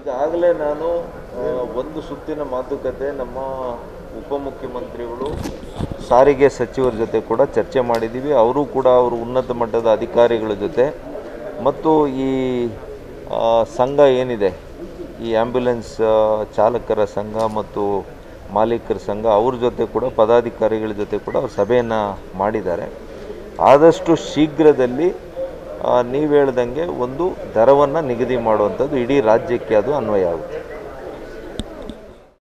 ಈಗಾಗಲೇ ನಾನು ಆ, ಒಂದು ಸುತ್ತಿನ ಮಾತುಕತೆ ನಮ್ಮ ಉಪಮುಖ್ಯಮಂತ್ರಿಗಳು ಸಾರಿಗೆ ಸಚಿವರ ಜೊತೆ ಕೂಡ ಚರ್ಚೆ ಮಾಡಿದ್ದೀವಿ ಅವರು ಕೂಡ ಅವರು ಉನ್ನತ ಮಟ್ಟದ ಅಧಿಕಾರಿಗಳ ಜೊತೆ ಮತ್ತು ಈ ಆ, ಸಂಘ ಏನಿದೆ ಈ ಆ್ಯಂಬ್ಯುಲೆನ್ಸ್ ಆ, ಚಾಲಕರ ಸಂಘ ಮತ್ತು ಮಾಲೀಕರ ಸಂಘ ಅವ್ರ ಜೊತೆ ಕೂಡ ಪದಾಧಿಕಾರಿಗಳ ಜೊತೆ ಕೂಡ ಅವ್ರು ಸಭೆಯನ್ನು ಮಾಡಿದ್ದಾರೆ ಆದಷ್ಟು ಶೀಘ್ರದಲ್ಲಿ ನೀವು ಹೇಳ್ದಂಗೆ ಒಂದು ದರವನ್ನು ನಿಗದಿ ಮಾಡುವಂಥದ್ದು ಇಡೀ ರಾಜ್ಯಕ್ಕೆ ಅದು ಅನ್ವಯ ಆಗುತ್ತೆ